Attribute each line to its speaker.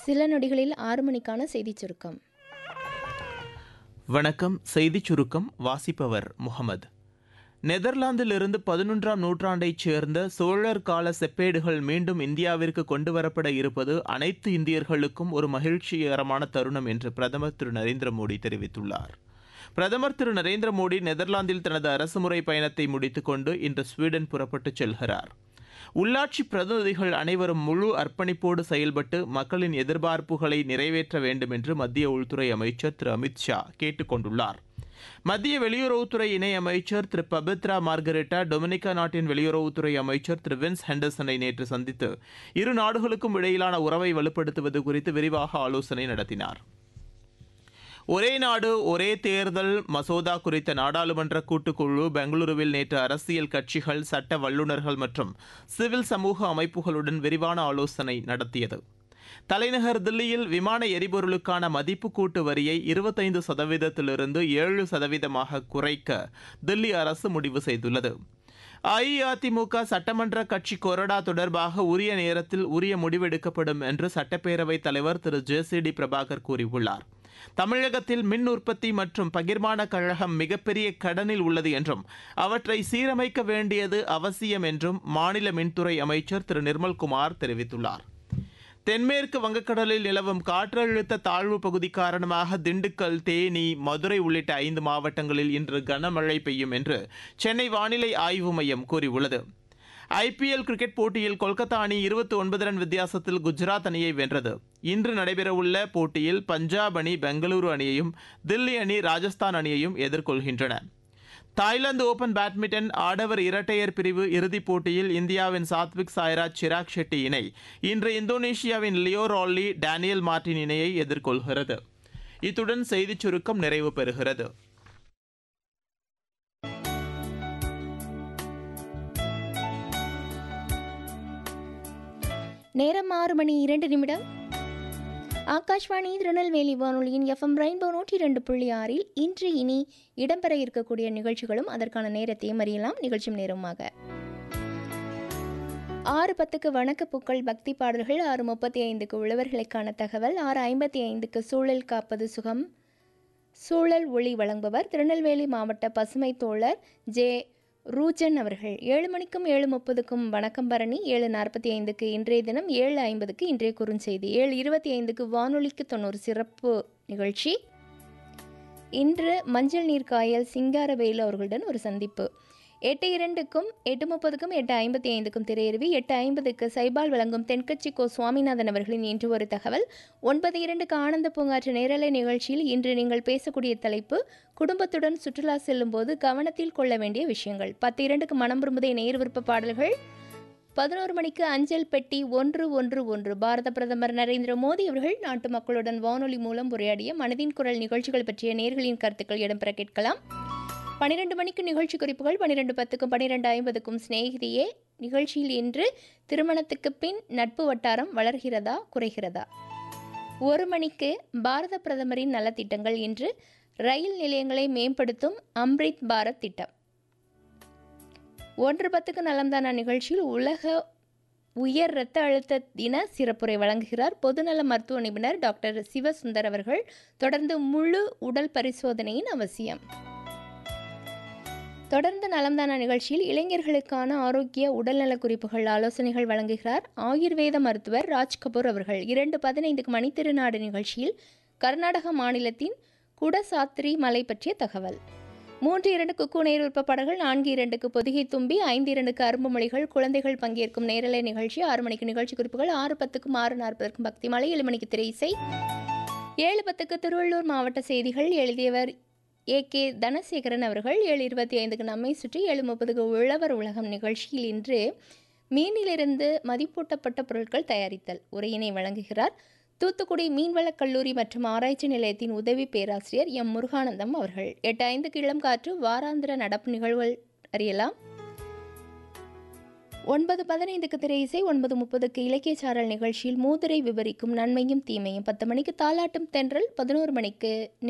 Speaker 1: சில நொடிகளில் ஆறு மணிக்கான செய்திச் சுருக்கம்
Speaker 2: வணக்கம் செய்திச் சுருக்கம் வாசிப்பவர் முகமது நெதர்லாந்திலிருந்து பதினொன்றாம் நூற்றாண்டைச் சேர்ந்த சோழர் கால செப்பேடுகள் மீண்டும் இந்தியாவிற்கு கொண்டு வரப்பட இருப்பது அனைத்து இந்தியர்களுக்கும் ஒரு மகிழ்ச்சிகரமான தருணம் என்று பிரதமர் திரு நரேந்திர மோடி தெரிவித்துள்ளார் பிரதமர் திரு நரேந்திர மோடி நெதர்லாந்தில் தனது அரசுமுறை பயணத்தை முடித்துக்கொண்டு இன்று ஸ்வீடன் புறப்பட்டுச் செல்கிறார் உள்ளாட்சி பிரதிநிதிகள் அனைவரும் முழு அர்ப்பணிப்போடு செயல்பட்டு மக்களின் எதிர்பார்ப்புகளை நிறைவேற்ற வேண்டும் என்று மத்திய உள்துறை அமைச்சர் திரு அமித் ஷா கேட்டுக் கொண்டுள்ளார் மத்திய வெளியுறவுத்துறை இணை அமைச்சர் திரு பபித்ரா மார்கரெட்டா டொமினிகா நாட்டின் வெளியுறவுத்துறை அமைச்சர் திரு வின்ஸ் ஹெண்டர்சனை நேற்று சந்தித்து இரு நாடுகளுக்கும் இடையிலான உறவை வலுப்படுத்துவது குறித்து விரிவாக ஆலோசனை நடத்தினார் ஒரே நாடு ஒரே தேர்தல் மசோதா குறித்த நாடாளுமன்ற கூட்டுக்குழு பெங்களூருவில் நேற்று அரசியல் கட்சிகள் சட்ட வல்லுநர்கள் மற்றும் சிவில் சமூக அமைப்புகளுடன் விரிவான ஆலோசனை நடத்தியது தலைநகர் தில்லியில் விமான எரிபொருளுக்கான மதிப்பு கூட்டு வரியை இருபத்தைந்து சதவீதத்திலிருந்து ஏழு சதவீதமாக குறைக்க தில்லி அரசு முடிவு செய்துள்ளது அஇஅதிமுக சட்டமன்ற கட்சி கொறடா தொடர்பாக உரிய நேரத்தில் உரிய முடிவெடுக்கப்படும் என்று சட்டப்பேரவைத் தலைவர் திரு ஜே சி டி பிரபாகர் கூறியுள்ளார் தமிழகத்தில் மின் உற்பத்தி மற்றும் பகிர்மான கழகம் மிகப்பெரிய கடனில் உள்ளது என்றும் அவற்றை சீரமைக்க வேண்டியது அவசியம் என்றும் மாநில மின்துறை அமைச்சர் திரு நிர்மல்குமார் தெரிவித்துள்ளார் தென்மேற்கு வங்கக்கடலில் நிலவும் காற்றழுத்த தாழ்வு பகுதி காரணமாக திண்டுக்கல் தேனி மதுரை உள்ளிட்ட ஐந்து மாவட்டங்களில் இன்று கனமழை பெய்யும் என்று சென்னை வானிலை ஆய்வு மையம் கூறியுள்ளது ஐபிஎல் கிரிக்கெட் போட்டியில் கொல்கத்தா அணி இருபத்தி ஒன்பது ரன் வித்தியாசத்தில் குஜராத் அணியை வென்றது இன்று நடைபெறவுள்ள போட்டியில் பஞ்சாப் அணி பெங்களூரு அணியையும் தில்லி அணி ராஜஸ்தான் அணியையும் எதிர்கொள்கின்றன தாய்லாந்து ஓபன் பேட்மிண்டன் ஆடவர் இரட்டையர் பிரிவு இறுதிப் போட்டியில் இந்தியாவின் சாத்விக் சாய்ராஜ் சிராக் ஷெட்டி இணை இன்று இந்தோனேஷியாவின் லியோ ரால்லி டேனியல் மார்டின் இணையை எதிர்கொள்கிறது இத்துடன் செய்திச் சுருக்கம் நிறைவு பெறுகிறது
Speaker 1: நேரம் ஆறு மணி இரண்டு நிமிடம் ஆகாஷ்வாணி திருநெல்வேலி வானொலியின் எஃப்எம் ரெயின்போ நூற்றி ரெண்டு புள்ளி ஆறில் இன்று இனி இடம்பெற இருக்கக்கூடிய நிகழ்ச்சிகளும் அதற்கான நேரத்தையும் அறியலாம் நிகழ்ச்சியும் நேரமாக ஆறு பத்துக்கு வணக்க பூக்கள் பக்தி பாடல்கள் ஆறு முப்பத்தி ஐந்துக்கு உழவர்களுக்கான தகவல் ஆறு ஐம்பத்தி ஐந்துக்கு சூழல் காப்பது சுகம் சூழல் ஒளி வழங்குபவர் திருநெல்வேலி மாவட்ட பசுமை தோழர் ஜே ரூஜன் அவர்கள் ஏழு மணிக்கும் ஏழு முப்பதுக்கும் வணக்கம் பரணி ஏழு நாற்பத்தி ஐந்துக்கு இன்றைய தினம் ஏழு ஐம்பதுக்கு இன்றைய குறுஞ்செய்தி ஏழு இருபத்தி ஐந்துக்கு வானொலிக்கு தொண்ணூறு சிறப்பு நிகழ்ச்சி இன்று மஞ்சள் நீர் காயல் சிங்காரவேலு அவர்களுடன் ஒரு சந்திப்பு எட்டு இரண்டுக்கும் எட்டு முப்பதுக்கும் எட்டு ஐம்பத்தி ஐந்துக்கும் திரையருவி எட்டு ஐம்பதுக்கு சைபால் வழங்கும் தென்கட்சி கோ சுவாமிநாதன் அவர்களின் இன்று ஒரு தகவல் ஒன்பது இரண்டுக்கு ஆனந்த பூங்காற்று நேரலை நிகழ்ச்சியில் இன்று நீங்கள் பேசக்கூடிய தலைப்பு குடும்பத்துடன் சுற்றுலா செல்லும் போது கவனத்தில் கொள்ள வேண்டிய விஷயங்கள் பத்து இரண்டுக்கு மனம் விரும்புதை நேர் விருப்ப பாடல்கள் பதினோரு மணிக்கு அஞ்சல் பெட்டி ஒன்று ஒன்று ஒன்று பாரத பிரதமர் நரேந்திர மோடி அவர்கள் நாட்டு மக்களுடன் வானொலி மூலம் உரையாடிய மனதின் குரல் நிகழ்ச்சிகள் பற்றிய நேர்களின் கருத்துக்கள் இடம்பெற கேட்கலாம் பன்னிரெண்டு மணிக்கு நிகழ்ச்சி குறிப்புகள் பன்னிரெண்டு பத்துக்கும் பன்னிரெண்டு ஐம்பதுக்கும் சிநேகிதியே நிகழ்ச்சியில் இன்று திருமணத்துக்கு பின் நட்பு வட்டாரம் வளர்கிறதா குறைகிறதா ஒரு மணிக்கு பாரத பிரதமரின் நலத்திட்டங்கள் இன்று ரயில் நிலையங்களை மேம்படுத்தும் அம்ரித் பாரத் திட்டம் ஒன்று பத்துக்கு நலம்தானா நிகழ்ச்சியில் உலக உயர் இரத்த அழுத்த தின சிறப்புரை வழங்குகிறார் பொதுநல மருத்துவ நிபுணர் டாக்டர் சிவசுந்தர் அவர்கள் தொடர்ந்து முழு உடல் பரிசோதனையின் அவசியம் தொடர்ந்து நலம்தானா நிகழ்ச்சியில் இளைஞர்களுக்கான ஆரோக்கிய உடல்நல குறிப்புகள் ஆலோசனைகள் வழங்குகிறார் ஆயுர்வேத மருத்துவர் ராஜ் கபூர் அவர்கள் இரண்டு பதினைந்துக்கு மணித்திருநாடு நிகழ்ச்சியில் கர்நாடக மாநிலத்தின் குடசாத்திரி மலை பற்றிய தகவல் மூன்று இரண்டு குக்கு நேர் விருப்பப்பாடல்கள் நான்கு இரண்டுக்கு பொதிகை தும்பி ஐந்து இரண்டுக்கு அரும்பு மொழிகள் குழந்தைகள் பங்கேற்கும் நேரலை நிகழ்ச்சி ஆறு மணிக்கு நிகழ்ச்சி குறிப்புகள் ஆறு பத்துக்கும் ஆறு நாற்பதற்கும் பக்தி மலை ஏழு மணிக்கு திரை இசை ஏழு பத்துக்கு திருவள்ளூர் மாவட்ட செய்திகள் எழுதியவர் ஏ கே தனசேகரன் அவர்கள் ஏழு இருபத்தி ஐந்துக்கு நம்மை சுற்றி ஏழு முப்பதுக்கு உழவர் உலகம் நிகழ்ச்சியில் இன்று மீனிலிருந்து மதிப்பூட்டப்பட்ட பொருட்கள் தயாரித்தல் உரையினை வழங்குகிறார் தூத்துக்குடி மீன்வளக் கல்லூரி மற்றும் ஆராய்ச்சி நிலையத்தின் உதவி பேராசிரியர் எம் முருகானந்தம் அவர்கள் எட்டு ஐந்துக்கு இளம் காற்று வாராந்திர நடப்பு நிகழ்வுகள் அறியலாம் ஒன்பது பதினைந்துக்கு திரை இசை ஒன்பது முப்பதுக்கு இலக்கிய சாரல் நிகழ்ச்சியில் மூதுரை விவரிக்கும் நன்மையும் தீமையும் பத்து மணிக்கு தாலாட்டும் தென்றல் பதினோரு மணிக்கு